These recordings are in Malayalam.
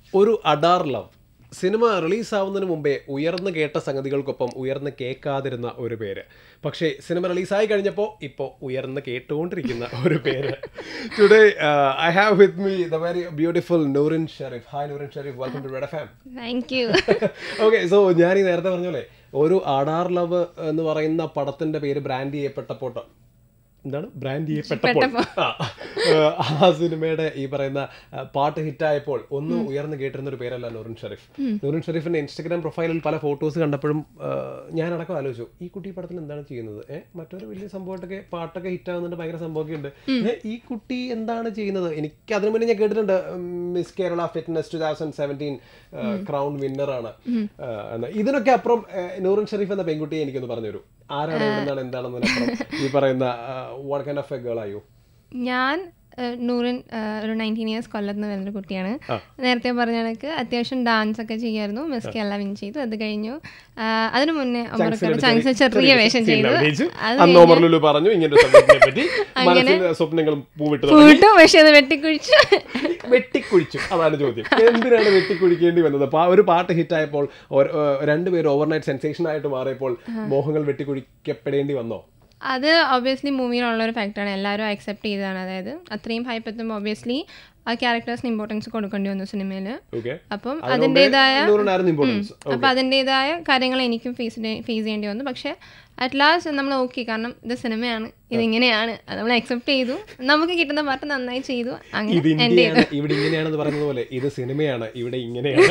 ഒരു അഡാർ ലവ് സിനിമ റിലീസാവുന്നതിന് മുമ്പേ ഉയർന്നു കേട്ട സംഗതികൾക്കൊപ്പം ഉയർന്ന് കേൾക്കാതിരുന്ന ഒരു പേര് പക്ഷേ സിനിമ റിലീസായി കഴിഞ്ഞപ്പോൾ ഇപ്പോൾ ഉയർന്ന് കേട്ടുകൊണ്ടിരിക്കുന്ന ഒരു പേര് today I have with me the very beautiful Noorin Shereef hi Noorin Shereef welcome to Red FM thank you okay so ഞാൻ ഈ നേരത്തെ പറഞ്ഞോലെ ഒരു അഡാർ ലവ് എന്ന് പറയുന്ന പടത്തിന്റെ പേര് ബ്രാൻഡ് ചെയ്യപ്പെട്ടപ്പോൾ എന്താണ് ബ്രാൻഡ് ചെയ്യപ്പെട്ടപ്പോൾ ആ, ഏഹ്, ആ സിനിമയുടെ ഈ പറയുന്ന ആ, പാട്ട് ഹിറ്റായപ്പോൾ ഒന്ന് ഉയർന്നു കേട്ടിരുന്ന ഒരു പേരല്ല നൂറിൻ ഷെരീഫ് നൂറിൻ ഷെരീഫിന്റെ ഇൻസ്റ്റഗ്രാം പ്രൊഫൈലിൽ പല ഫോട്ടോസ് കണ്ടപ്പോഴും ഞാൻ അടക്കം ആലോചിച്ചു ഈ കുട്ടി ഈ പടത്തിൽ എന്താണ് ചെയ്യുന്നത് ഏഹ് മറ്റൊരു വലിയ സംഭവമായിട്ടൊക്കെ പാട്ടൊക്കെ ഹിറ്റ് ആവുന്നുണ്ട് ഭയങ്കര സംഭവമൊക്കെ ഉണ്ട് ഏഹ്, ഈ കുട്ടി എന്താണ് ചെയ്യുന്നത് എനിക്ക് അതിനു മുന്നേ ഞാൻ കേട്ടിട്ടുണ്ട് Miss Kerala fitness two thousand seventeen crown വിന്നറാണ് ഇതിനൊക്കെ അപ്പുറം ഏഹ്, നൂറിൻ ഷെരീഫ് എന്ന പെൺകുട്ടിയെ എനിക്കൊന്ന് പറഞ്ഞു തരൂ ആരാണ് എവിടുന്നാണ് എന്താണെന്നതിനപ്പുറം ഈ പറയുന്ന what kind of a girl ആയോ ഞാൻ ഏഹ്, നൂറിൻ ഏഹ്, ഒരു നയൻറ്റീൻ ഇയേഴ്സ് കൊല്ലത്ത് നിന്ന് വരുന്ന കുട്ടിയാണ് നേരത്തെ പറഞ്ഞ കണക്ക് അത്യാവശ്യം ഡാൻസ് ഒക്കെ ചെയ്യായിരുന്നു മിസ് കേരള വിൻ ചെയ്തു അത് കഴിഞ്ഞു ആഹ്, അതിനു മുന്നേ ഒമർക്ക് ചാൻസ് ചെറിയ വേഷം ചെയ്തു അത് അന്ന് ഒമർ ലുലു പറഞ്ഞു ഇങ്ങനെ ഒരു സബ്ജക്റ്റിനെ പറ്റി മനസ്സിൽ സ്വപ്നങ്ങളും പൂവിട്ട് തുടങ്ങി. പോയിട്ടു പക്ഷെ അത് വെട്ടിക്കുഴിച്ചു വെട്ടിക്കുഴിച്ചു അതാണ് ചോദ്യം എന്തിനാണ് വെട്ടിക്കുഴിക്കേണ്ടി വന്നത് അപ്പൊ ആ ഒരു പാട്ട് ഹിറ്റായപ്പോൾ രണ്ടുപേരും ഓവർനൈറ്റ് സെൻസേഷൻ ആയിട്ട് മാറിയപ്പോൾ മോഹങ്ങൾ വെട്ടിക്കുഴിക്കപ്പെടേണ്ടി വന്നോ അത് ഒബ്വിയസ്ലി മൂവിയിലുള്ള ഒരു ഫാക്ടറാണ് എല്ലാവരും അക്സെപ്റ്റ് ചെയ്തതാണ് അതായത് അത്രയും ഹൈപ്പ് എത്തുമ്പോൾ ഒബ്വിയസ്ലി ആ ക്യാരക്ടേഴ്സിന് ഇമ്പോർട്ടൻസ് കൊടുക്കേണ്ടി വന്നു സിനിമയിൽ ഓക്കെ അപ്പം അതിൻ്റെതായ നൂറിനായിരുന്നു ഇമ്പോർട്ടൻസ് അപ്പം അതിൻ്റെതായ കാര്യങ്ങൾ എനിക്കും ഫേസ് ഫേസ് ചെയ്യേണ്ടി വന്നു പക്ഷേ അറ്റ് ലാസ്റ്റ് നമ്മൾ ഓക്കെ കാരണം ഇത് സിനിമയാണ് ഇതിങ്ങനെയാണ് അത് നമ്മൾ അക്സെപ്റ്റ് ചെയ്തു നമുക്ക് കിട്ടുന്ന പാട്ട് നന്നായി ചെയ്തു ഇത് അങ്ങനെ എൻ്റെ ഇന്ത്യയാണ് ഇവിടെ ഇങ്ങനെയാണെന്ന് പറയുന്നത് പോലെ ഇത് സിനിമയാണ് ഇവിടെ ഇങ്ങനെയാണ്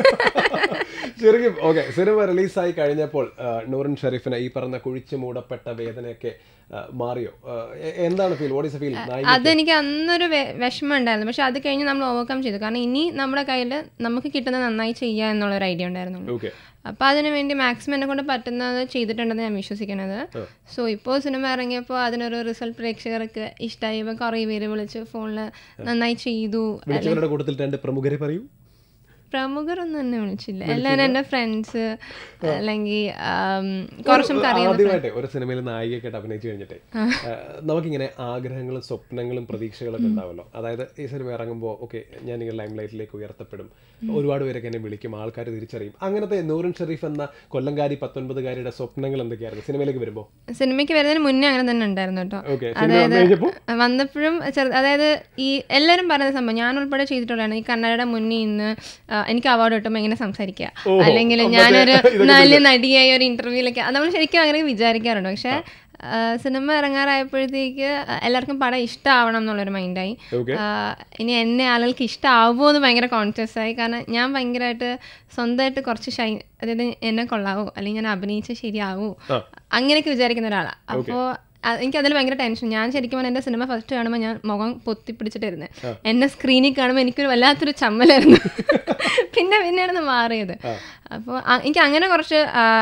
ശരിക്കും ഓക്കെ സിനിമ റിലീസായി കഴിഞ്ഞപ്പോൾ ആ, നൂറിൻ ഷെരീഫിന് ഈ പറഞ്ഞ കുഴിച്ചു മൂടപ്പെട്ട വേദനയൊക്കെ ആ, മാറിയോ ആ, എ- എന്താണ് ഫീൽ വാട്ട് ഇസ് ഫീൽ അതെനിക്ക് അന്നൊരു വെ- വിഷമം ഉണ്ടായിരുന്നു പക്ഷെ അത് കഴിഞ്ഞ് നമ്മൾ ഓവർകം ചെയ്തു കാരണം ഇനി നമ്മുടെ കയ്യിൽ നമുക്ക് കിട്ടുന്നത് നന്നായി ചെയ്യുക എന്നുള്ള ഒരു ഐഡിയ ഉണ്ടായിരുന്നുള്ളൂ ഓക്കെ അപ്പോൾ അതിനു വേണ്ടി മാക്സിമം എന്നെ കൊണ്ട് പറ്റുന്നത് ചെയ്തിട്ടുണ്ടെന്ന് ഞാൻ വിശ്വസിക്കുന്നത് സോ ഇപ്പോൾ സിനിമ ഇറങ്ങിയപ്പോൾ അതിനൊരു റിസൾട്ട് പ്രേക്ഷകർക്ക് ഇഷ്ടമായി ഇപ്പോൾ കുറേ പേര് വിളിച്ച് ഫോണിൽ നന്നായി ചെയ്തു വിളിച്ചവരുടെ കൂട്ടത്തിൽ രണ്ട് പ്രമുഖരെ പറയൂ പ്രമുഖരൊന്നും എന്നെ വിളിച്ചില്ല എല്ലാവരും എൻ്റെ ഫ്രണ്ട്സ് അല്ലെങ്കിൽ ആം, കുറച്ചും അറിയാവുന്ന ആദ്യമായിട്ട് ഒരു സിനിമയിൽ നായികയൊക്കെയായിട്ട് അഭിനയിച്ചു കഴിഞ്ഞിട്ട് നമുക്കിങ്ങനെ ആഗ്രഹങ്ങളും സ്വപ്നങ്ങളും പ്രതീക്ഷകളൊക്കെ ഉണ്ടാവല്ലോ അതായത് ഈ സിനിമ ഇറങ്ങുമ്പോൾ ഓക്കെ ഞാൻ ഇങ്ങനെ ലൈം ലൈറ്റിലേക്ക് ഉയർത്തപ്പെടും ഒരുപാട് പേരൊക്കെ എന്നെ വിളിക്കും ആൾക്കാർ തിരിച്ചറിയും അങ്ങനത്തെ നൂറിൻ ഷെരീഫ് എന്ന കൊല്ലംകാരി പത്തൊൻപതുകാരിയുടെ സ്വപ്നങ്ങൾ എന്തൊക്കെയായിരുന്നു സിനിമയിലേക്ക് വരുമ്പോൾ സിനിമയ്ക്ക് വരുന്നതിന് മുന്നേ അങ്ങനെ തന്നെ ഉണ്ടായിരുന്നു കേട്ടോ ഓക്കെ സിനിമ വന്നു കഴിഞ്ഞപ്പോൾ വന്നപ്പോഴും ചെറു അതായത് ഈ എല്ലാവരും പറയുന്ന സംഭവം ഞാൻ ഉൾപ്പെടെ ചെയ്തിട്ടുള്ളതാണ് ഈ കണ്ണടയുടെ മുന്നിൽ ഇന്ന് ആ, എനിക്ക് അവാർഡ് കിട്ടുമ്പോൾ എങ്ങനെ സംസാരിക്കുക അല്ലെങ്കിൽ ഞാനൊരു നല്ല നടിയായി ഒരു ഇന്റർവ്യൂലൊക്കെ നമ്മൾ ശരിക്കും അങ്ങനെ വിചാരിക്കാറുണ്ട് പക്ഷേ ആ, സിനിമ ഇറങ്ങാറായപ്പോഴത്തേക്ക് എല്ലാവർക്കും പടം ഇഷ്ടമാവണം എന്നുള്ളൊരു മൈൻഡായി ഓക്കെ ഇനി എന്നെ ആളുകൾക്ക് ഇഷ്ടമാവുമോ എന്ന് ഭയങ്കര കോൺഷ്യസ് ആയി കാരണം ഞാൻ ഭയങ്കരമായിട്ട് സ്വന്തമായിട്ട് കുറച്ച് ഷൈ അതായത് എന്നെ കൊള്ളാവോ അല്ലെങ്കിൽ ഞാൻ അഭിനയിച്ച ശരിയാവോ ആ. അങ്ങനെയൊക്കെ വിചാരിക്കുന്ന ഒരാളാണ് അപ്പോൾ എനിക്ക് അതിൽ ഭയങ്കര ടെൻഷൻ ഞാൻ ശരിക്കും പറഞ്ഞാൽ എൻ്റെ സിനിമ ഫസ്റ്റ് കാണുമ്പോൾ ഞാൻ മുഖം പൊത്തി പിടിച്ചിട്ടായിരുന്നു എന്നെ സ്ക്രീനിൽ കാണുമ്പോൾ എനിക്കൊരു വല്ലാത്തൊരു ചമ്മലായിരുന്നു പിന്നെ പിന്നെയാണ് ഇത് മാറിയത് അപ്പോൾ എനിക്ക് അങ്ങനെ കുറച്ച്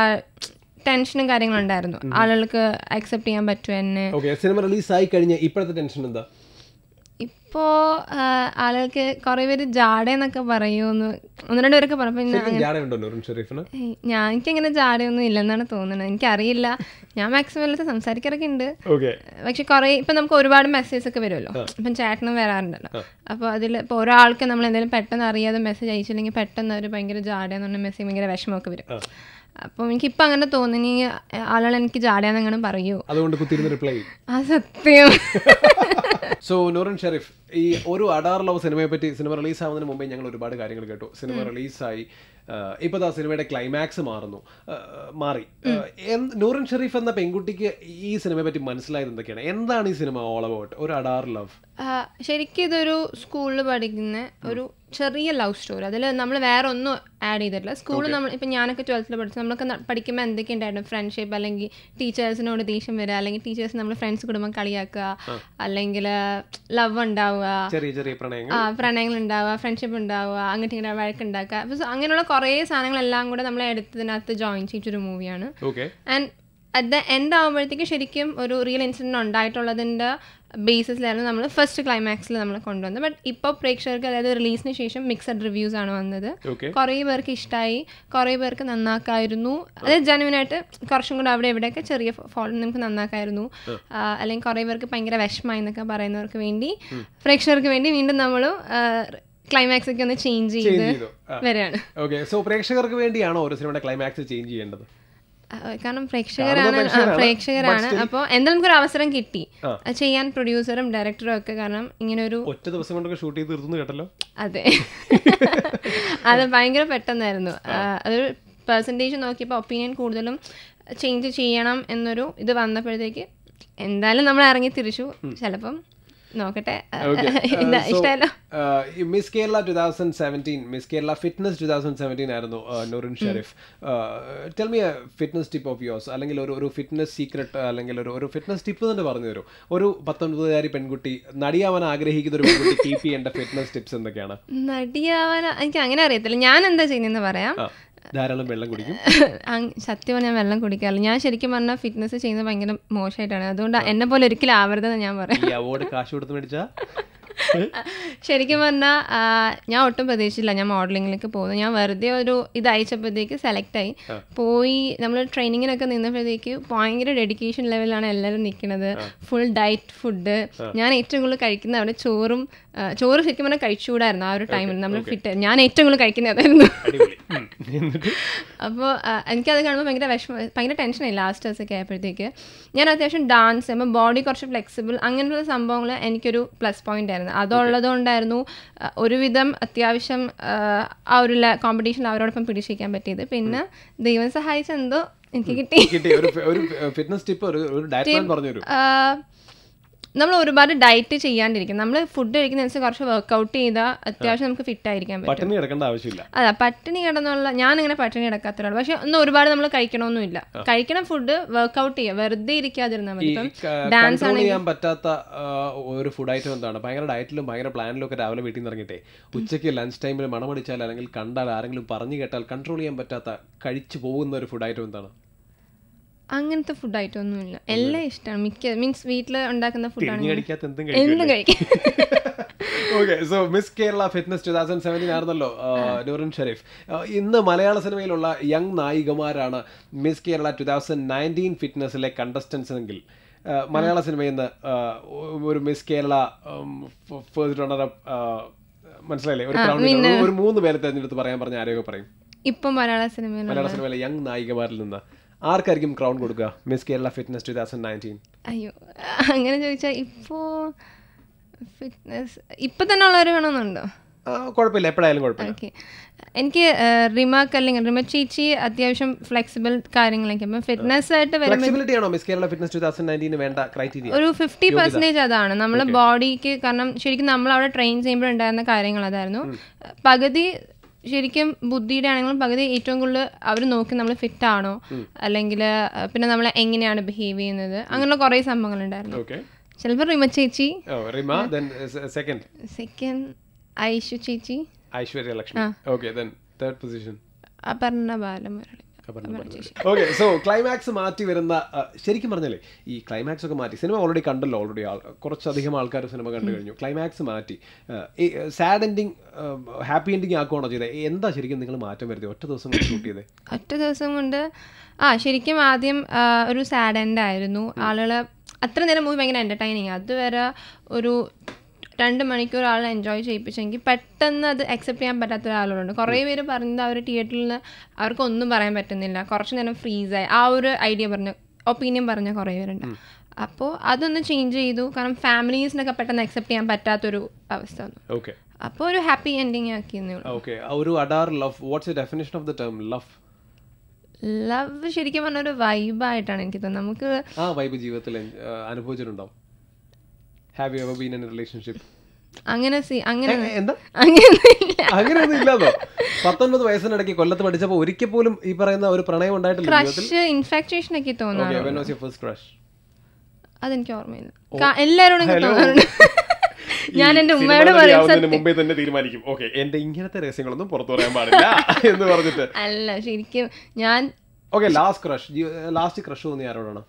ടെൻഷനും കാര്യങ്ങളും ഉണ്ടായിരുന്നു ആളുകൾക്ക് അക്സെപ്റ്റ് ചെയ്യാൻ പറ്റുമോ എന്നെ ഓക്കെ സിനിമ റിലീസായി കഴിഞ്ഞ് ഇപ്പോഴത്തെ ടെൻഷൻ എന്താ ഇപ്പോൾ ആളുകൾക്ക് കുറേ പേര് ജാടയെന്നൊക്കെ പറയുമെന്ന് ഒന്ന് രണ്ട് പേരൊക്കെ പറഞ്ഞപ്പോൾ ഞാൻ ശരിക്കും ജാടയുണ്ടോ നൂറിൻ ഷെരീഫിന് ഏയ് ഞാൻ എനിക്കങ്ങനെ ജാടയൊന്നും ഇല്ലെന്നാണ് തോന്നുന്നത് എനിക്കറിയില്ല ഞാൻ മാക്സിമം എല്ലാത്തും സംസാരിക്കാറൊക്കെ ഉണ്ട് ഓക്കെ പക്ഷെ കുറേ ഇപ്പം നമുക്ക് ഒരുപാട് മെസ്സേജ് ഒക്കെ വരുമല്ലോ ഇപ്പം ചാറ്റിനും വരാറുണ്ടല്ലോ അപ്പോൾ അതിൽ ഇപ്പോൾ ഒരാൾക്ക് നമ്മൾ എന്തെങ്കിലും പെട്ടെന്ന് അറിയാതെ മെസ്സേജ് അയച്ചില്ലെങ്കിൽ പെട്ടെന്ന് ഒരു ഭയങ്കര ജാടയെന്ന് പറഞ്ഞ മെസ്സേജ് ഭയങ്കര വിഷമമൊക്കെ വരും അപ്പം എനിക്കിപ്പോൾ അങ്ങനെ തോന്നി ആളുകൾ എനിക്ക് ജാടയാന്ന് അങ്ങനെ പറയൂ അതുകൊണ്ട് കുത്തിരുന്ന് റിപ്ലൈ ചെയ്യും ആ സത്യം സോ നൂറിൻ ഷെരീഫ് ഈ ഒരു അഡാർ ലവ് സിനിമയെ പറ്റി സിനിമ റിലീസ് ആവുന്നതിന് മുമ്പേ ഞങ്ങൾ ഒരുപാട് കാര്യങ്ങൾ കേട്ടു സിനിമ റിലീസായി ഇപ്പോൾ ആ സിനിമയുടെ ക്ലൈമാക്സ് മാറുന്നു ആ, മാറി ആ, എന്ത്- നൂറിൻ ഷെരീഫ് എന്ന പെൺകുട്ടിക്ക് ഈ സിനിമയെ പറ്റി മനസ്സിലായത് എന്തൊക്കെയാണ് എന്താണ് ഈ സിനിമ ഓൾ അബൌട്ട് ഒരു അഡാർ ലവ് ആ, ശരിക്കും ഇതൊരു സ്കൂളിൽ പഠിക്കുന്ന ഒരു ചെറിയ ലവ് സ്റ്റോറി അതിൽ നമ്മൾ വേറെ ഒന്നും ആഡ് ചെയ്തിട്ടില്ല സ്കൂളിൽ നമ്മൾ ഇപ്പം ഞാനൊക്കെ ട്വൽത്തിൽ പഠിച്ചു നമ്മളൊക്കെ ന- പഠിക്കുമ്പോൾ എന്തൊക്കെ ഉണ്ടായിരുന്നു ഫ്രണ്ട്ഷിപ്പ് അല്ലെങ്കിൽ ടീച്ചേഴ്സിനോട് ദേഷ്യം വരിക അല്ലെങ്കിൽ ടീച്ചേഴ്സ് നമ്മൾ ഫ്രണ്ട്സ് കുടുംബം കളിയാക്കുക അല്ലെങ്കിൽ ലവ് ഉണ്ടാവുക ചെറിയ ചെറിയ പ്രണയങ്ങൾ ആ പ്രണയങ്ങൾ ഉണ്ടാവുക ഫ്രണ്ട്ഷിപ്പ് ഉണ്ടാവുക അങ്ങോട്ട് ഇങ്ങനെ വഴക്കുണ്ടാക്കുക അപ്പോൾ so അങ്ങനെയുള്ള കുറേ സാധനങ്ങളെല്ലാം കൂടെ നമ്മളെ എടുത്തതിനകത്ത് ജോയിൻ ചെയ്തൊരു മൂവിയാണ് okay and at the end ആകുമ്പോഴത്തേക്ക് ശരിക്കും ഒരു റിയൽ ഇൻസിഡൻറ്റ് ഉണ്ടായിട്ടുള്ളതിൻ്റെ ബേസിസിലായിരുന്നു നമ്മൾ ഫസ്റ്റ് ക്ലൈമാക്സിൽ നമ്മൾ കൊണ്ടുവന്നത് ബട്ട് ഇപ്പോൾ പ്രേക്ഷകർക്ക് അതായത് റിലീസിന് ശേഷം മിക്സഡ് റിവ്യൂസ് ആണ് വന്നത് ഓക്കെ കുറേ പേർക്ക് ഇഷ്ടമായി കുറേ പേർക്ക് നന്നാക്കായിരുന്നു അതായത് ജനുവിനായിട്ട് കുറച്ചും കൂടെ അവിടെ ഇവിടെയൊക്കെ ചെറിയ ഫോൾട്ട് നമുക്ക് നന്നാക്കായിരുന്നു ആ, അല്ലെങ്കിൽ കുറേ പേർക്ക് ഭയങ്കര വിഷമമായി എന്നൊക്കെ പറയുന്നവർക്ക് വേണ്ടി പ്രേക്ഷകർക്ക് വേണ്ടി വീണ്ടും നമ്മൾ ക്ലൈമാക്സ് ഒക്കെ ഒന്ന് ചേഞ്ച് ചേഞ്ച് ചെയ്ത് ചെയ്തു ആ. വരികയാണ് ഓക്കെ സോ പ്രേക്ഷകർക്ക് വേണ്ടിയാണോ ഒരു സിനിമയുടെ ക്ലൈമാക്സ് ചേഞ്ച് ചെയ്യേണ്ടത് ആ, കാരണം പ്രേക്ഷകരാണ് ആ, പ്രേക്ഷകരാണ്. പ്രേക്ഷകരാണ് അപ്പോൾ എന്തായാലും നമുക്കൊരു അവസരം കിട്ടി ആ. അത് ചെയ്യാൻ പ്രൊഡ്യൂസറും ഡയറക്ടറും ഒക്കെ കാരണം ഇങ്ങനെ ഒരു ഒറ്റ ദിവസം കൊണ്ടൊക്കെ ഷൂട്ട് ചെയ്ത് തീർന്നു കേട്ടല്ലോ അതെ അത് ഭയങ്കര പെട്ടെന്നായിരുന്നു ആ, അതൊരു പെർസെൻറ്റേജ് നോക്കിയപ്പോൾ ഒപ്പീനിയൻ കൂടുതലും ചേഞ്ച് ചെയ്യണം എന്നൊരു ഇത് വന്നപ്പോഴത്തേക്ക് എന്തായാലും നമ്മൾ ഇറങ്ങി തിരിച്ചു ചിലപ്പം നോക്കട്ടെ എന്താ ഇഷ്ടമല്ലോ Miss Kerala two thousand seventeen Miss Kerala fitness two thousand seventeen ആയിരുന്നു Noorin Shereef tell me fitness tip of yours അല്ലെങ്കിൽ ഒരു ഒരു ഫിറ്റ്നസ് സീക്രട്ട് അല്ലെങ്കിൽ ഒരു ഒരു ഫിറ്റ്നസ് ടിപ്പ് തന്നെ പറഞ്ഞു തരും ഒരു പത്തൊൻപതുകാരി പെൺകുട്ടി നടിയാവാൻ ആഗ്രഹിക്കുന്ന ഒരു പെൺകുട്ടി കീപ്പ് ചെയ്യേണ്ട ഫിറ്റ്നസ് ടിപ്സ് എന്തൊക്കെയാണ് നടിയാവാൻ എനിക്ക് അങ്ങനെ അറിയത്തില്ല ഞാൻ എന്താ ചെയ്യുന്നതെന്ന് പറയാം ആ, ധാരാളം വെള്ളം കുടിക്കും അങ് സത്യം പറഞ്ഞാൽ വെള്ളം കുടിക്കാറില്ല ഞാൻ ശരിക്കും പറഞ്ഞാൽ ഫിറ്റ്നസ് ചെയ്യുന്നത് ഭയങ്കര മോശമായിട്ടാണ് അതുകൊണ്ട് എന്നെ പോലെ ഒരിക്കലും ആവരുതെന്ന് ഞാൻ പറയാം ഈ അവാർഡ് കാശ് കൊടുത്ത് മേടിച്ചാ ശരിക്കും പറഞ്ഞാൽ ഞാൻ ഒട്ടും പ്രതീക്ഷിച്ചില്ല ഞാൻ മോഡലിങ്ങിലേക്ക് പോകുന്നു ഞാൻ വെറുതെ ഒരു ഇത് അയച്ചപ്പോഴത്തേക്ക് സെലക്ട് ആയി പോയി നമ്മൾ ട്രെയിനിങ്ങിനൊക്കെ നിന്നപ്പോഴത്തേക്ക് ഭയങ്കര ഡെഡിക്കേഷൻ ലെവലാണ് എല്ലാവരും നിൽക്കുന്നത് ഫുൾ ഡയറ്റ് ഫുഡ് ഞാൻ ഏറ്റവും കൂടുതൽ കഴിക്കുന്ന അവിടെ ചോറും ആ, ചോറ് ശരിക്കും പറഞ്ഞാൽ കഴിച്ചുകൂടായിരുന്നു ആ ഒരു ടൈമിൽ നമ്മൾ ഫിറ്റ് ഞാൻ ഏറ്റവും കൂടുതൽ കഴിക്കുന്നത് അതായിരുന്നു അടിപൊളി ഉം. എന്നിട്ട് അപ്പോൾ എനിക്കത് കാണുമ്പോൾ ഭയങ്കര വിഷമം ഭയങ്കര ടെൻഷനായി ലാസ്റ്റ് ഒക്കെ ആയപ്പോഴത്തേക്ക് ഞാൻ അത്യാവശ്യം ഡാൻസ് ചെയ്യുമ്പോൾ ബോഡി കുറച്ച് ഫ്ലെക്സിബിൾ അങ്ങനെയുള്ള സംഭവങ്ങൾ എനിക്കൊരു പ്ലസ് പോയിന്റ് ആയിരുന്നു അതുള്ളത് കൊണ്ടായിരുന്നു ആ, ഒരുവിധം അത്യാവശ്യം ആ, ആ ഒരു കോമ്പറ്റീഷൻ അവരോടൊപ്പം പിടിച്ചിരിക്കാൻ പറ്റിയത് പിന്നെ ദൈവം സഹായിച്ച എന്തോ എനിക്ക് കിട്ടി കിട്ടി ഒരു ഒരു ഫിറ്റ്നസ് ടിപ്പ് ഒരു ഒരു ഡയറ്റ് പ്ലാൻ പറഞ്ഞു തരും നമ്മൾ ഒരുപാട് ഡയറ്റ് ചെയ്യാണ്ടിരിക്കും നമ്മൾ ഫുഡ് കഴിക്കുന്നതനുസരിച്ച് കുറച്ച് വർക്കൗട്ട് ചെയ്താൽ അത്യാവശ്യം നമുക്ക് ഫിറ്റ് ആയിരിക്കാൻ പറ്റും പട്ടിണി കിടക്കേണ്ട ആവശ്യമില്ല അതാ പട്ടിണി കിടന്നുള്ള ഞാൻ ഇങ്ങനെ പട്ടിണി കിടക്കാത്ത ഒരാൾ പക്ഷെ ഒന്നും ഒരുപാട് നമ്മൾ കഴിക്കണമൊന്നുമില്ല കഴിക്കണ ഫുഡ് വർക്കൗട്ട് ചെയ്യുക വെറുതെ ഇരിക്കാതിരുന്നാൽ മതി ഇപ്പം ഡാൻസ് കൺട്രോൾ ചെയ്യാൻ പറ്റാത്ത ആ, ഒരു ഫുഡ് ഐറ്റം എന്താണ് ഭയങ്കര ഡയറ്റിലും ഭയങ്കര പ്ലാനിലും ഒക്കെ രാവിലെ വീട്ടിൽ നിന്ന് ഇറങ്ങിയിട്ടേ ഉച്ചയ്ക്ക് ലഞ്ച് ടൈമിൽ മണമടിച്ചാൽ അല്ലെങ്കിൽ കണ്ടാൽ ആരെങ്കിലും പറഞ്ഞു കേട്ടാൽ കൺട്രോൾ ചെയ്യാൻ പറ്റാത്ത കഴിച്ചു പോകുന്ന ഒരു ഫുഡ് ഐറ്റം എന്താണ് അങ്ങനത്തെ ഫുഡ് ഐറ്റം ഒന്നുമില്ല എല്ലാം ഇഷ്ടമാണ് മിക്ക മീൻസ് വീട്ടിൽ ഉണ്ടാക്കുന്ന തിരിഞ്ഞു ഫുഡാണ് കടിക്കാത്ത എന്തും എന്തും കഴിക്കും okay so Miss Kerala fitness two thousand seventeen ആയിരുന്നല്ലോ നൂറിൻ ഷെരീഫ് ആ, ഇന്ന് മലയാള സിനിമയിലുള്ള യങ് നായികമാരാണ് Miss Kerala two thousand nineteen ഫിറ്റ്നസ്സിലെ കണ്ടസ്റ്റൻസ് എങ്കിൽ ആ, മലയാള സിനിമയിൽ നിന്ന് ആ, ഒരു മിസ് കേരള ഫേസ്റ്റ് റണ്ണർ മനസ്സിലായില്ലേ ഒരു ക്രൗണ്ടിൽ ഒരു മൂന്ന് പേരെ തെരഞ്ഞെടുത്ത് പറയാൻ പറഞ്ഞ ആരെയൊക്കെ പറയും ഇപ്പം മലയാള സിനിമയിൽ മലയാള സിനിമയിലെ യങ് നായികമാരിൽ നിന്ന് ആർക്കായിരിക്കും ക്രൗൺ കൊടുക്കുക Miss Kerala fitness two thousand nineteen അയ്യോ അങ്ങനെ ചോദിച്ചാൽ ഇപ്പോൾ ഫിറ്റ്നസ് ഇപ്പം തന്നെ ഉള്ളവർ വേണമെന്നുണ്ടോ കുഴപ്പമില്ല എപ്പോഴായാലും കുഴപ്പമില്ല ഓക്കെ എനിക്ക് റിമാക്ക് അല്ലെങ്കിൽ റിമ ചേച്ചി അത്യാവശ്യം ഫ്ലെക്സിബിൾ കാര്യങ്ങളൊക്കെ അപ്പം ഫിറ്റ്നസ് ആയിട്ട് വരുമ്പോൾ ഫ്ലെക്സിബിലിറ്റി ആണോ Miss Kerala fitness two thousand നയൻറ്റീന് വേണ്ട ക്രൈറ്റീരിയ ഒരു ഫിഫ്റ്റി പെർസെൻറ്റേജ് അതാണ് നമ്മൾ ബോഡിക്ക് കാരണം ശരിക്കും നമ്മൾ അവിടെ ട്രെയിൻ ചെയ്യുമ്പോൾ ഉണ്ടായിരുന്ന കാര്യങ്ങൾ അതായിരുന്നു പകുതി ശരിക്കും ബുദ്ധിയുടെ ആണെങ്കിലും പകുതി ഏറ്റവും കൂടുതൽ അവർ നോക്കി നമ്മൾ ഫിറ്റ് ആണോ അല്ലെങ്കിൽ പിന്നെ നമ്മൾ എങ്ങനെയാണ് ബിഹേവ് ചെയ്യുന്നത് അങ്ങനെയുള്ള കുറേ സംഭവങ്ങളുണ്ടായിരുന്നു ഓക്കെ ചിലപ്പോൾ റിമ ചേച്ചി Rima then second second Aishu ചേച്ചി Aishwarya Lakshmi okay then third position Aparna Balamurali okay so climax മാറ്റി വരുന്ന ആ, ശരിക്കും പറഞ്ഞല്ലേ ഈ ക്ലൈമാക്സ് ഒക്കെ മാറ്റി സിനിമ ഓൾറെഡി കണ്ടല്ലോ ഓൾറെഡി കുറച്ചധികം ആൾക്കാർ സിനിമ കണ്ടു കഴിഞ്ഞു ക്ലൈമാക്സ് മാറ്റി സാഡ് എൻഡിങ് ഹാപ്പി എൻഡിങ് ആക്കുവാണോ ചെയ്തത് എന്താ ശരിക്കും നിങ്ങൾ മാറ്റം വരുത്തി ഒറ്റ ദിവസം ഷൂട്ട് ചെയ്തേ ഒറ്റ ദിവസം കൊണ്ട് ആ ശരിക്കും ആദ്യം ആ, ഒരു സാഡ് എൻഡ് ആയിരുന്നു ആളുകൾ അത്ര നേരം മൂവി ഭയങ്കര എൻ്റർടൈനിങ് അതുവരെ ഒരു രണ്ട് മണിക്കൂർ ആളെ എൻജോയ് ചെയ്യിപ്പിച്ചെങ്കിൽ പെട്ടെന്ന് അത് അക്സെപ്റ്റ് ചെയ്യാൻ പറ്റാത്ത ഒരാളുണ്ട് കുറേ പേര് പറഞ്ഞത് ആ ഒരു തിയേറ്ററിൽ അവർക്കൊന്നും പറയാൻ പറ്റുന്നില്ല കുറച്ച് നേരം ഫ്രീസായി ആ ഒരു ഐഡിയ പറഞ്ഞ ഒപ്പീനിയൻ പറഞ്ഞ കുറേ പേരുണ്ട് അപ്പോൾ അതൊന്ന് ചേഞ്ച് ചെയ്തു കാരണം ഫാമിലീസിനൊക്കെ പെട്ടെന്ന് അക്സെപ്റ്റ് ചെയ്യാൻ പറ്റാത്തൊരു അവസ്ഥ വന്നു ഓക്കെ അപ്പോൾ ഒരു ഹാപ്പി എൻഡിങ് ആക്കിയെന്നേ ഉള്ളൂ ഓക്കെ ഒരു അഡാർ love what's a definition of the term love love ശരിക്കും പറഞ്ഞ ഒരു വൈബായിട്ടാണ് എനിക്ക് തോന്നുന്നത് നമുക്ക് ആ വൈബ് ജീവിതത്തിൽ ആ, അനുഭവിച്ചിട്ടുണ്ടാവും have you ever been in relationship അങ്ങനെ സി അങ്ങനെ എന്താ അങ്ങനെയൊന്നുമില്ല അങ്ങനെയൊന്നും ഇല്ലാതോ പത്തൊൻപത് വയസ്സിനിടയ്ക്ക് കൊല്ലത്ത് പഠിച്ചപ്പോൾ ഒരിക്കൽ പോലും ഈ പറയുന്ന ഒരു പ്രണയം ഉണ്ടായിട്ടില്ല ജീവിതത്തിൽ ക്രഷ് ഇൻഫാക്ച്വേഷൻ ഒക്കെ തോന്നാറ് okay when was your first crush അതെനിക്ക് ഓർമ്മയില്ല കാ- എല്ലാവരോടും എനിക്ക് തോന്നാറുണ്ട് ഞാൻ എന്റെ ഉമ്മയോട് പറയും ആവുന്നതിന് മുമ്പേ തന്നെ തീരുമാനിക്കും ഓക്കെ എന്റെ ഇങ്ങനത്തെ രഹസ്യങ്ങളൊന്നും പുറത്തു പറയാൻ പാടില്ല എന്ന് പറഞ്ഞിട്ട് അല്ല ശരിക്കും ഞാൻ okay last crush last crush തോന്നി ആരോടാണ്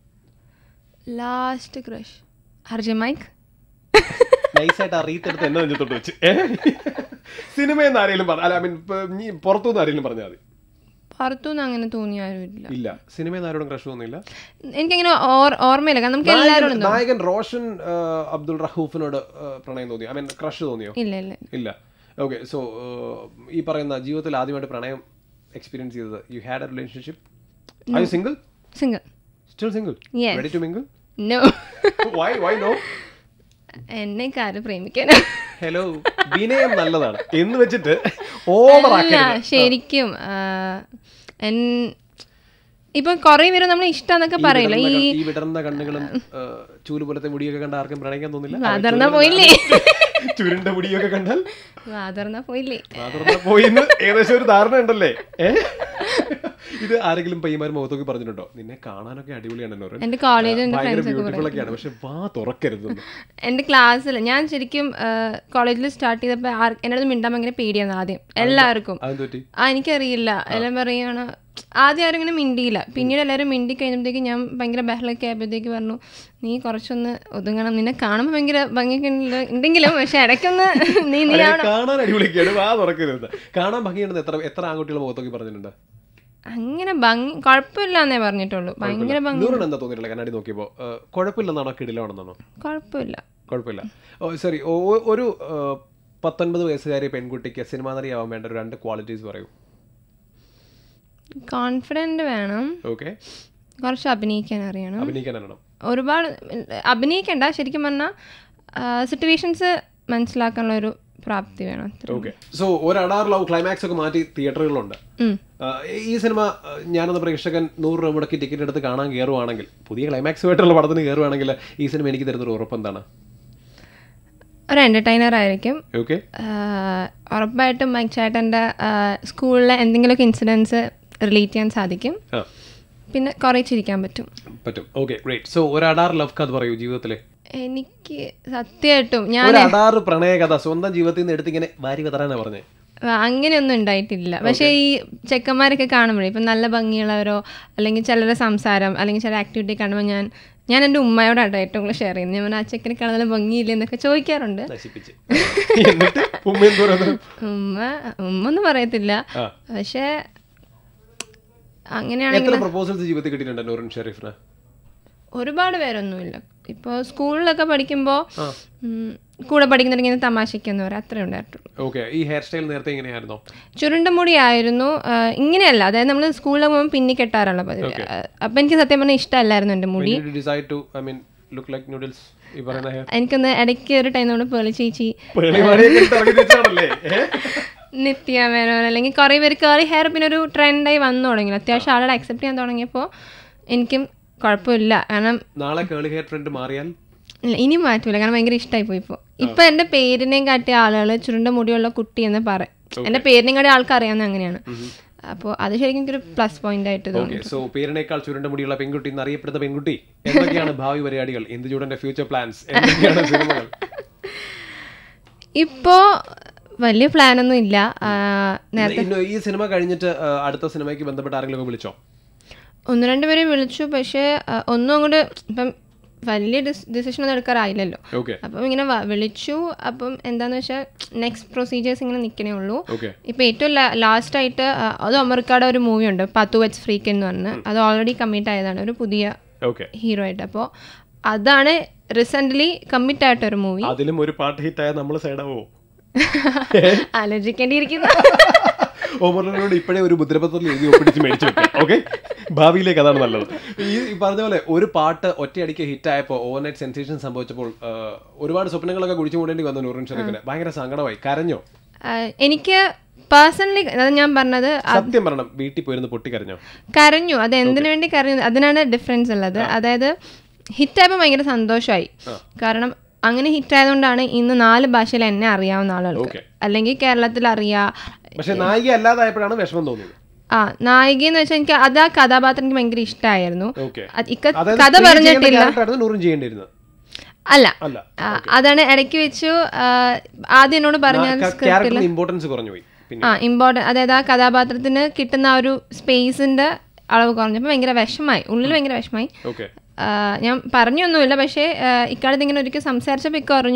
ലാസ്റ്റ് ക്രഷ് അർജുൻ മൈക്ക് നൈസായിട്ട് ആ റീത്തെടുത്ത് എന്നെ നെഞ്ചത്തോട്ട് വെച്ച് സിനിമയെന്ന് ആരെങ്കിലും പറഞ്ഞു അല്ല ഐ മീൻ പുറത്തുനിന്ന് ആരെങ്കിലും പറഞ്ഞാൽ മതി പുറത്തുനിന്ന് അങ്ങനെ തോന്നിയ ആരുമില്ല ഇല്ല സിനിമയെന്ന് ആരോടും ക്രഷ് തോന്നിയില്ല എനിക്കങ്ങനെ ഓർ- ഓർമ്മയില്ല കാരണം നമുക്ക് എല്ലാവരോടും നായകൻ- നായകൻ റോഷൻ ആ, അബ്ദുൾ റഹൂഫിനോട് ആ, പ്രണയം തോന്നിയോ ഐ മീൻ ക്രഷ് തോന്നിയോ ഇല്ല ഇല്ല ഇല്ല ഓക്കെ സോ ഈ പറയുന്ന ജീവിതത്തിൽ ആദ്യമായിട്ട് പ്രണയം എക്സ്പീരിയൻസ് ചെയ്തത് you had a relationship I you single single still single Yes. Ready to mingle no why why no എന്നെ കാര് പ്രേമിക്കാനാ ഹലോ വിനയം നല്ലതാണ് എന്ന് വെച്ചിട്ട് ഓവർ അല്ല ശരിക്കും ആ, എൻ- ഇപ്പൊ കൊറേ പേര് നമ്മൾ ഇഷ്ടന്നൊക്കെ പറയില്ല ഈ ഈ വിടർന്ന കണ്ണുകളും ആ, ചൂല് പോലത്തെ മുടിയൊക്കെ കണ്ട ആർക്കും പ്രണയിക്കാൻ തോന്നില്ല വാതർന്ന പോയില്ലേ ചുരുണ്ട മുടിയൊക്കെ കണ്ടാൽ വാതർന്ന പോയില്ലേ വാതർന്ന പോയിന്ന് ഏകദേശം ഒരു ധാരണ ഉണ്ടല്ലേ ഏ? ഇത് ആരെങ്കിലും പയ്യന്മാർ മുഖത്തൊക്കെ പറഞ്ഞിട്ടുണ്ടോ നിന്നെ കാണാനൊക്കെ അടിപൊളിയാണ് നോറൻ എന്റെ കോളേജിൽ എന്റെ ഭയങ്കര ഫ്രണ്ട്സ് ഒക്കെ ബ്യൂട്ടിഫുൾ ഒക്കെയാണ് പക്ഷെ വാ തുറക്കരുതെന്ന് എന്റെ ക്ലാസ്സിൽ ഞാൻ ശരിക്കും കോളേജിൽ സ്റ്റാർട്ട് ചെയ്തപ്പോൾ ആർ- എൻ്റെ അടുത്ത് മിണ്ടാൻ ഭയങ്കര പേടിയാണ് ആദ്യം എല്ലാവർക്കും അതെന്ത് പറ്റി ആ എനിക്കറിയില്ല എല്ലാം പറയാണ് ആദ്യം ആരും ഇങ്ങനെ മിണ്ടിയില്ല പിന്നീട് എല്ലാവരും മിണ്ടി കഴിഞ്ഞപ്പോഴത്തേക്ക് ഞാൻ ഭയങ്കര ബഹളമൊക്കെ ആയപ്പോഴത്തേക്ക് പറഞ്ഞു നീ കുറച്ചൊന്ന് ഒതുങ്ങണം നിന്നെ കാണുമ്പോൾ ഭയങ്കര ഭംഗിയൊക്കെ ഉണ്ട്- ഉണ്ടെങ്കിലും പക്ഷെ ഇടയ്ക്കൊന്ന് നീ നീ അതെ, കാണാൻ അടിപൊളിയൊക്കെയാണ് വാ തുറക്കരുത് കാണാൻ ഭംഗിയുണ്ടെന്ന് എത്ര എത്ര ആൺകുട്ടികൾ മുഖത്തൊക്കെ പറഞ്ഞിട്ടുണ്ട് അങ്ങനെ ഭംഗി കുഴപ്പമില്ല എന്നേ പറഞ്ഞിട്ടുള്ളൂ ഭയങ്കര ഭംഗി നൂറിന് എന്താ തോന്നിയിട്ടില്ല കണ്ണാടി നോക്കിയപ്പോ ആ, കുഴപ്പമില്ലെന്നാണോ കിടിലാണെന്നാണോ കുഴപ്പമില്ല കുഴപ്പമില്ല ഓ സോറി ഒരു ആ, പത്തൊൻപത് വയസ്സുകാരി പെൺകുട്ടിക്ക് സിനിമാ നടിയാവാൻ വേണ്ട ഒരു രണ്ട് ക്വാളിറ്റീസ് പറയൂ കോൺഫിഡൻറ്റ് വേണം ഓക്കെ കുറച്ച് അഭിനയിക്കാൻ അറിയണം അഭിനയിക്കാൻ അറിയണം ഒരുപാട് അഭിനയിക്കണ്ട ശരിക്കും പറഞ്ഞാൽ സിറ്റുവേഷൻസ് മനസ്സിലാക്കാനുള്ള ഒരു പ്രാപ്തി വേണം അത്ര ഓക്കെ സോ ഒരു അടാർ ലവ് ക്ലൈമാക്സ് ഒക്കെ മാറ്റി തിയേറ്ററുകളുണ്ട് ഉം. ആ, ഈ സിനിമ ആ, ഞാനെന്ന പ്രേക്ഷകൻ നൂറ് രൂപ മുടക്കി ടിക്കറ്റ് എടുത്ത് കാണാൻ കയറുവാണെങ്കിൽ പുതിയ ക്ലൈമാക്സുമായിട്ടുള്ള പടത്തിന് കയറുവാണെങ്കിൽ ഈ സിനിമ എനിക്ക് തരുന്നൊരു ഉറപ്പ് എന്താണ് ഒരു എൻ്റർടൈനർ ആയിരിക്കും ഓക്കെ ആഹ് ഉറപ്പായിട്ടും മൈക്ക് ചേട്ടൻ്റെ സ്കൂളിലെ എന്തെങ്കിലുമൊക്കെ ഇൻസിഡൻസ് റിലേറ്റ് ചെയ്യാൻ സാധിക്കും ആ പിന്നെ കുറേ ചിരിക്കാൻ പറ്റും പറ്റും ഓക്കെ ഗ്രേറ്റ് സോ ഒരു അടാർ ലവ് കഥ പറയൂ ജീവിതത്തിലെ എനിക്ക് സത്യമായിട്ടും ഞാൻ ഒരു അടാർ പ്രണയ കഥ സ്വന്തം ജീവിതത്തിൽ നിന്ന് എടുത്ത് ഇങ്ങനെ വാരി വിതറാനാ പറഞ്ഞേ അങ്ങനെയൊന്നും ഉണ്ടായിട്ടില്ല പക്ഷേ ഈ ചെക്കന്മാരൊക്കെ കാണുമ്പോഴേ ഇപ്പം നല്ല ഭംഗിയുള്ളവരോ അല്ലെങ്കിൽ ചിലരുടെ സംസാരം അല്ലെങ്കിൽ ചില ആക്ടിവിറ്റി കാണുമ്പോൾ ഞാൻ ഞാൻ എൻ്റെ ഉമ്മയോടാട്ടോ ഏറ്റവും കൂടുതൽ ഷെയർ ചെയ്യുന്നത് ഞാൻ പറഞ്ഞു, ആ ചെക്കനെ കാണാൻ നല്ല ഭംഗിയില്ല എന്നൊക്കെ ചോദിക്കാറുണ്ട് നശിപ്പിച്ച് എന്നിട്ട് ഉമ്മ എന്ത് പറയുന്നത് ഉമ്മ ഉമ്മ ഒന്നും പറയത്തില്ല ആ. പക്ഷേ അങ്ങനെയാണെങ്കിൽ എത്ര പ്രപ്പോസൽസ് ജീവിതത്തിൽ കിട്ടിയിട്ടുണ്ട് നൂറിൻ ഷെരീഫിന് ഒരുപാട് പേരൊന്നുമില്ല ഇപ്പോൾ സ്കൂളിലൊക്കെ പഠിക്കുമ്പോൾ കൂടെ പഠിക്കുന്നുണ്ടെങ്കിൽ ഇങ്ങനെ തമാശയ്ക്കെന്ന് പറയാം അത്രേ ഉണ്ടായിട്ടുള്ളൂ ഓക്കെ ഈ ഹെയർ സ്റ്റൈൽ നേരത്തെ എങ്ങനെയായിരുന്നോ ചുരുണ്ട മുടിയായിരുന്നു ആ, ഇങ്ങനെയല്ല അതായത് നമ്മൾ സ്കൂളിൽ പോകുമ്പോൾ പിന്നി കെട്ടാറുള്ള പതിവ് അപ്പം എനിക്ക് സത്യം പറഞ്ഞാൽ ഇഷ്ടമല്ലായിരുന്നു എൻ്റെ മുടി decide to I mean look like noodles ഈ പറയുന്ന ഹെയർ എനിക്കൊന്ന് ഇടയ്ക്ക് ഒരു ടൈം നമ്മൾ പേളി ചേച്ചി വെച്ചാണല്ലേ നിത്യ മേനോൻ അല്ലെങ്കിൽ കുറേ പേര് കേറി ഹെയർ പിന്നെ ഒരു ട്രെൻഡായി വന്നു തുടങ്ങി അത്യാവശ്യം ആളുകൾ അക്സെപ്റ്റ് ചെയ്യാൻ തുടങ്ങിയപ്പോൾ എനിക്കും കുഴപ്പമില്ല കാരണം നാളെ കേളി ഹെയർ ട്രെൻഡ് മാറിയാൽ ഇല്ല ഇനി മാറ്റൂല കാരണം ഭയങ്കര ഇഷ്ടമായി പോയി ഇപ്പോൾ ഇപ്പൊ എന്റെ പേരിനെയും കാട്ടിയ ആളുകൾ ചുരുണ്ട മുടിയുള്ള കുട്ടി എന്ന് പറയും എന്റെ പേരിനെയും കാട്ടി ആൾക്ക് അറിയാവുന്ന അങ്ങനെയാണ് അപ്പോൾ അത് ശരിക്കും എനിക്കൊരു പ്ലസ് പോയിന്റ് ആയിട്ട് തോന്നി ഓക്കെ സോ പേരിനേക്കാൾ ചുരുണ്ട മുടിയുള്ള പെൺകുട്ടി എന്ന് അറിയപ്പെടുന്ന പെൺകുട്ടി എന്തൊക്കെയാണ് ഭാവി പരിപാടികൾ എന്ത് ചൂടന്റെ ഫ്യൂച്ചർ പ്ലാൻസ് എന്തൊക്കെയാണ് സിനിമകൾ ഇപ്പോ വലിയ പ്ലാൻ ഒന്നും ഇല്ല ആ, നേരത്തെ ഇന്ന് ഈ സിനിമ കഴിഞ്ഞിട്ട് ആ, അടുത്ത സിനിമയ്ക്ക് ബന്ധപ്പെട്ട് ആരെങ്കിലും ഒക്കെ വിളിച്ചോ ഒന്ന് രണ്ട് പേരെ വിളിച്ചു പക്ഷേ ആ, ഒന്നും അങ്ങോട്ട് ഇപ്പം വലിയ ഡിസിഷൻ ഒന്നും എടുക്കാറായില്ലല്ലോ ഓക്കെ അപ്പം ഇങ്ങനെ വ- വിളിച്ചു അപ്പം എന്താന്ന് വെച്ചാൽ നെക്സ്റ്റ് പ്രൊസീജിയേഴ്സ് ഇങ്ങനെ നിൽക്കണേ ഉള്ളൂ ഓക്കെ ഇപ്പം ഏറ്റവും ലാസ്റ്റ് ആയിട്ട് ആ, അത് അമർക്കാട് ഒരു മൂവി ഉണ്ട് പത്തു വെച്ച് ഫ്രീക്ക് എന്ന് പറഞ്ഞ് അത് ഓൾറെഡി കമ്മിറ്റ് ആയതാണ് ഒരു പുതിയ ഓക്കെ ഹീറോ ആയിട്ട് അപ്പോൾ അതാണ് റീസെൻ്റ്ലി കമ്മിറ്റ് ആയിട്ട ഒരു മൂവി അതിലും ഒരു പാട്ട് ഹിറ്റായ നമ്മൾ സൈഡാവോ ആലോചിക്കേണ്ടിയിരിക്കുന്നു ഓമറിനോട് ഇപ്പോഴേ ഒരു മുദ്രപത്രത്തിൽ എഴുതി ഒപ്പിടിച്ച് മേടിച്ചു വെക്കാം ഓക്കെ ഭാവിയിലേക്ക് അതാണ് നല്ലത് ഈ ഈ പറഞ്ഞ പോലെ ഒരു പാട്ട് ഒറ്റയടിക്ക് ഹിറ്റായപ്പോൾ ഓവർനൈറ്റ് സെൻസേഷൻ സംഭവിച്ചപ്പോൾ ആ, ഒരുപാട് സ്വപ്നങ്ങളൊക്കെ കുഴിച്ചു മൂടേണ്ടി വന്നു നൂറിൻ ഷെരീഫിന് ഭയങ്കര സങ്കടമായി കരഞ്ഞോ ആ, എനിക്ക് പേഴ്സണലി അത് ഞാൻ പറഞ്ഞത് സത്യം പറയണം വീട്ടിൽ പോയിരുന്ന് പൊട്ടി കരഞ്ഞോ കരഞ്ഞു അത് എന്തിനു വേണ്ടി കരഞ്ഞു അതിനാണ് ഡിഫറൻസ് ഉള്ളത് അതായത് ഹിറ്റായപ്പോൾ ഭയങ്കര സന്തോഷമായി കാരണം അങ്ങനെ ഹിറ്റായതുകൊണ്ടാണ് ഇന്ന് നാല് ഭാഷയിൽ എന്നെ അറിയാവുന്ന ആളുകൾക്ക് Okay. അല്ലെങ്കിൽ കേരളത്തിൽ അറിയാം പക്ഷെ നായിക അല്ലാതായപ്പോഴാണ് വിഷമം തോന്നിയത് ആ നായിക എന്ന് വെച്ചാൽ എനിക്ക് അത് ആ കഥാപാത്രം എനിക്ക് ഭയങ്കര ഇഷ്ടമായിരുന്നു ഓക്കെ അത് ഇക്ക കഥ പറഞ്ഞിട്ടില്ല ക്യാരക്ടറായിരുന്നു നൂറും ചെയ്യേണ്ടിയിരുന്നത് അല്ല അല്ല ആ, അതാണ് ഇടയ്ക്ക് വെച്ചു ആ, ആദ്യം എന്നോട് പറഞ്ഞ സ്ക്രിപ്റ്റിൽ ക്യാരക്ടറിന് ഇമ്പോർട്ടൻസ് കുറഞ്ഞു പോയി പിന്നെ ആ ഇമ്പോർട്ടൻ്റ് അതായത് ആ കഥാപാത്രത്തിന് കിട്ടുന്ന ആ ഒരു സ്പേസിന്റെ അളവ് കുറഞ്ഞപ്പോൾ ഭയങ്കര വിഷമായി ഉള്ളിൽ ഭയങ്കര വിഷമായി ഓക്കെ ആ, ഞാൻ പറഞ്ഞൊന്നുമില്ല പക്ഷേ ആ, ഇക്കാലത്ത് ഇങ്ങനെ ഒരിക്കൽ സംസാരിച്ചപ്പോൾ ഇക്ക പറഞ്ഞു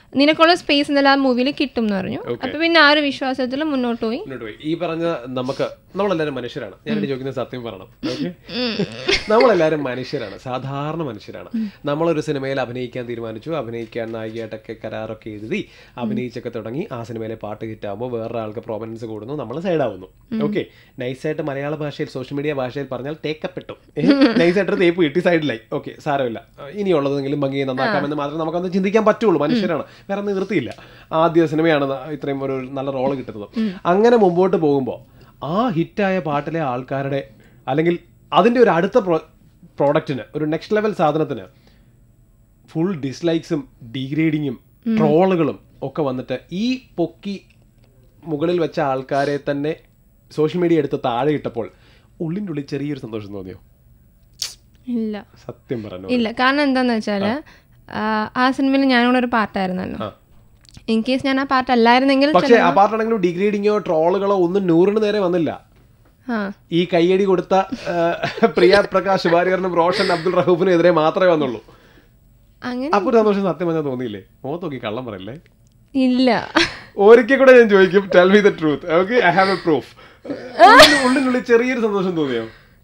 നിനക്കുള്ള സ്പേസ് എന്തെല്ലാം ആ മൂവിയിൽ കിട്ടും എന്ന് പറഞ്ഞു അപ്പൊ പിന്നെ ആ ഒരു വിശ്വാസത്തിൽ മുന്നോട്ട് പോയി മുന്നോട്ട് പോയി ഈ പറഞ്ഞ നമുക്ക് നമ്മളെല്ലാവരും മനുഷ്യരാണ് ഞാനിത് ചോദിക്കുന്നത് സത്യം പറയണം ഓക്കെ നമ്മളെല്ലാവരും മനുഷ്യരാണ് സാധാരണ മനുഷ്യരാണ് നമ്മളൊരു സിനിമയിൽ അഭിനയിക്കാൻ തീരുമാനിച്ചു അഭിനയിക്കാൻ നായികയായിട്ടൊക്കെ കരാറൊക്കെ എഴുതി അഭിനയിച്ചൊക്കെ തുടങ്ങി ആ സിനിമയിലെ പാട്ട് ഹിറ്റാകുമ്പോൾ വേറൊരാൾക്ക് പ്രോമനൻസ് കൂടുന്നു നമ്മൾ സൈഡാവുന്നു ഓക്കെ നൈസായിട്ട് മലയാള ഭാഷയിൽ സോഷ്യൽ മീഡിയ ഭാഷയിൽ പറഞ്ഞാൽ തേക്കപ്പെട്ടു നൈസായിട്ട് തേപ്പ് കിട്ടി സൈഡിലായി ഓക്കെ സാരമില്ല ഇനിയുള്ളതെങ്കിലും ഭംഗി നന്നാക്കാമെന്ന് മാത്രമേ നമുക്കൊന്ന് ചിന്തിക്കാൻ പറ്റുള്ളൂ മനുഷ്യരാണ് വേറെ നിവൃത്തിയില്ല ആദ്യ സിനിമയാണ് ന- ഇത്രയും ഒരു നല്ല റോള് കിട്ടുന്നത് അങ്ങനെ മുമ്പോട്ട് പോകുമ്പോൾ ആ ഹിറ്റായ പാട്ടിലെ ആൾക്കാരുടെ അല്ലെങ്കിൽ അതിൻ്റെ ഒരു അടുത്ത പ്രോ പ്രോഡക്റ്റിന് ഒരു നെക്സ്റ്റ് ലെവൽ സാധനത്തിന് ഫുൾ ഡിസ്ലൈക്സും ഡീഗ്രേഡിങ്ങും ട്രോളുകളും ഒക്കെ വന്നിട്ട് ഈ പൊക്കി മുകളിൽ വെച്ച ആൾക്കാരെ തന്നെ സോഷ്യൽ മീഡിയ എടുത്ത് താഴെ ഇട്ടപ്പോൾ ഉള്ളിൻ്റെ ഉള്ളിൽ ചെറിയൊരു സന്തോഷം തോന്നിയോ ഇല്ല സത്യം പറഞ്ഞു ഇല്ല കാരണം എന്താന്ന് വെച്ചാല് ആ, ആ സിനിമയിൽ ഞാനിവിടെ ഒരു പാട്ടായിരുന്നല്ലോ ആ. ഇൻ കേസ് ഞാൻ ആ പാട്ട് അല്ലായിരുന്നെങ്കിൽ പക്ഷേ ആ പാട്ടാണെങ്കിലും ഡിഗ്രേഡിങ്ങോ ട്രോളുകളോ ഒന്നും നൂറിന് നേരെ വന്നില്ല ആ ഈ കയ്യടി കൊടുത്ത ആ, പ്രിയ പ്രകാശ് വാര്യറിനും റോഷൻ അബ്ദുൾ റഹൂഫിനും എതിരെ മാത്രമേ വന്നുള്ളൂ അങ്ങനെ അപ്പൊ ഒരു സന്തോഷം സത്യം പറഞ്ഞാൽ തോന്നിയില്ലേ മുഖത്ത് നോക്കി കള്ളം പറയല്ലേ ഇല്ല ഒരിക്കൽ കൂടെ ഞാൻ ചോദിക്കും tell me the truth okay I have a proof ഉള്ളിനുള്ളിൽ ചെറിയൊരു സന്തോഷം തോന്നിയോ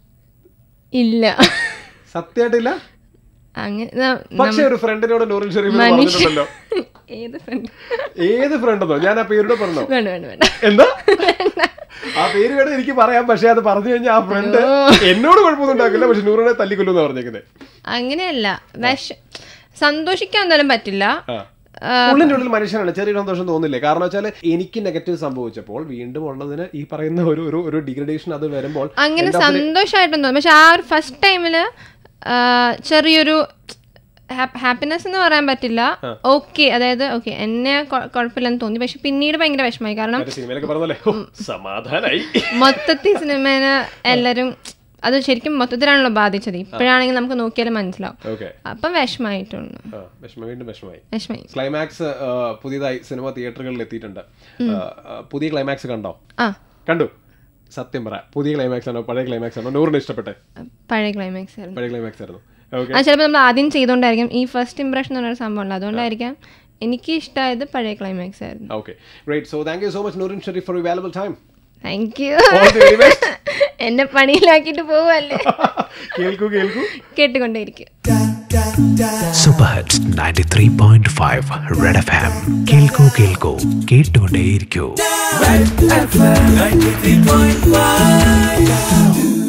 ഇല്ല സത്യമായിട്ടില്ല അങ്ങനെ ന- പക്ഷെ ഒരു ഫ്രണ്ടിനോട് നൂറിൻ ഷെരീഫ് മനുഷ്യ പറഞ്ഞിട്ടുണ്ടല്ലോ ഏത് ഫ്രണ്ട് ഏത് ഫ്രണ്ടെന്നോ ഞാൻ ആ പേരുടെ പറഞ്ഞോ വേണ്ട വേണ്ട വേണ്ട എന്താ ആ പേര് വേണം എനിക്ക് പറയാം പക്ഷെ അത് പറഞ്ഞു കഴിഞ്ഞാൽ ആ ഫ്രണ്ട് എന്നോട് കുഴപ്പമൊന്നും ഉണ്ടാക്കില്ല പക്ഷെ നൂറിനെ തല്ലിക്കൊല്ലുന്ന പറഞ്ഞേക്കുന്നത് അങ്ങനെയല്ല വിഷ സന്തോഷിക്കാൻ എന്തായാലും പറ്റില്ല ആ ഉള്ളിന്റെ ഉള്ളിൽ മനുഷ്യനാണ് ചെറിയ സന്തോഷം തോന്നില്ലേ കാരണം വെച്ചാൽ എനിക്ക് നെഗറ്റീവ് സംഭവിച്ചപ്പോൾ വീണ്ടും ഉള്ളതിന് ഈ പറയുന്ന ഒരു ഒരു ഒരു ഡിഗ്രഡേഷൻ അത് വരുമ്പോൾ അങ്ങനെ സന്തോഷമായിട്ടും തോന്നും പക്ഷെ ആ ഒരു ഫസ്റ്റ് ടൈമിൽ ചെറിയൊരു ഹാപ്പിനെസ് എന്ന് പറയാൻ പറ്റില്ല ഓക്കെ അതായത് ഓക്കെ എന്നെ കൊ- കുഴപ്പമില്ലെന്ന് തോന്നി പക്ഷെ പിന്നീട് ഭയങ്കര വിഷമമായി കാരണം മറ്റേ സിനിമയിലൊക്കെ പറഞ്ഞല്ലേ ഓ, സമാധാനായി മൊത്തത്തിൽ സിനിമേനെ എല്ലാവരും അത് ശരിക്കും മൊത്തത്തിലാണല്ലോ ബാധിച്ചത് ഇപ്പോഴാണെങ്കിൽ നമുക്ക് നോക്കിയാലും മനസ്സിലാവും ഓക്കെ അപ്പം വിഷമായിട്ടുണ്ട് ആ വിഷമം വീണ്ടും വിഷമമായി വിഷമായി ക്ലൈമാക്സ് ആ, പുതിയതായി സിനിമ തിയേറ്ററുകളിൽ എത്തിയിട്ടുണ്ട് ആ, ആ, പുതിയ ക്ലൈമാക്സ് കണ്ടോ ആ കണ്ടു സത്യം പറ പുതിയ ക്ലൈമാക്സ് ആണോ പഴയ ക്ലൈമാക്സ് ആണോ നൂറിന് ഇഷ്ടപ്പെട്ടെ പഴയ ക്ലൈമാക്സ് ആയിരുന്നു പഴയ ക്ലൈമാക്സ് ആയിരുന്നു ഓക്കെ അത് ചിലപ്പോൾ നമ്മൾ ആദ്യം ചെയ്തുകൊണ്ടായിരിക്കും ഈ ഫസ്റ്റ് ഇംപ്രഷൻ എന്ന് പറഞ്ഞൊരു സംഭവം ഉണ്ട് അതുകൊണ്ടായിരിക്കാം എനിക്ക് ഇഷ്ടമായത് പഴയ ക്ലൈമാക്സ് ആയിരുന്നു okay great so thank you so much Noorin Shereef for valuable time thank you all the very best എന്നെ പണിയിലാക്കിയിട്ട് പോവല്ലേ കേൾക്കൂ കേൾക്കൂ കേട്ടുകൊണ്ടേയിരിക്കും സൂപ്പർ ഹിറ്റ്സ് 93.5 റെഡ് എഫ്എം കേൾക്കൂ കേൾക്കൂ കേട്ടുകൊണ്ടേയിരിക്കൂ Red FM 93.5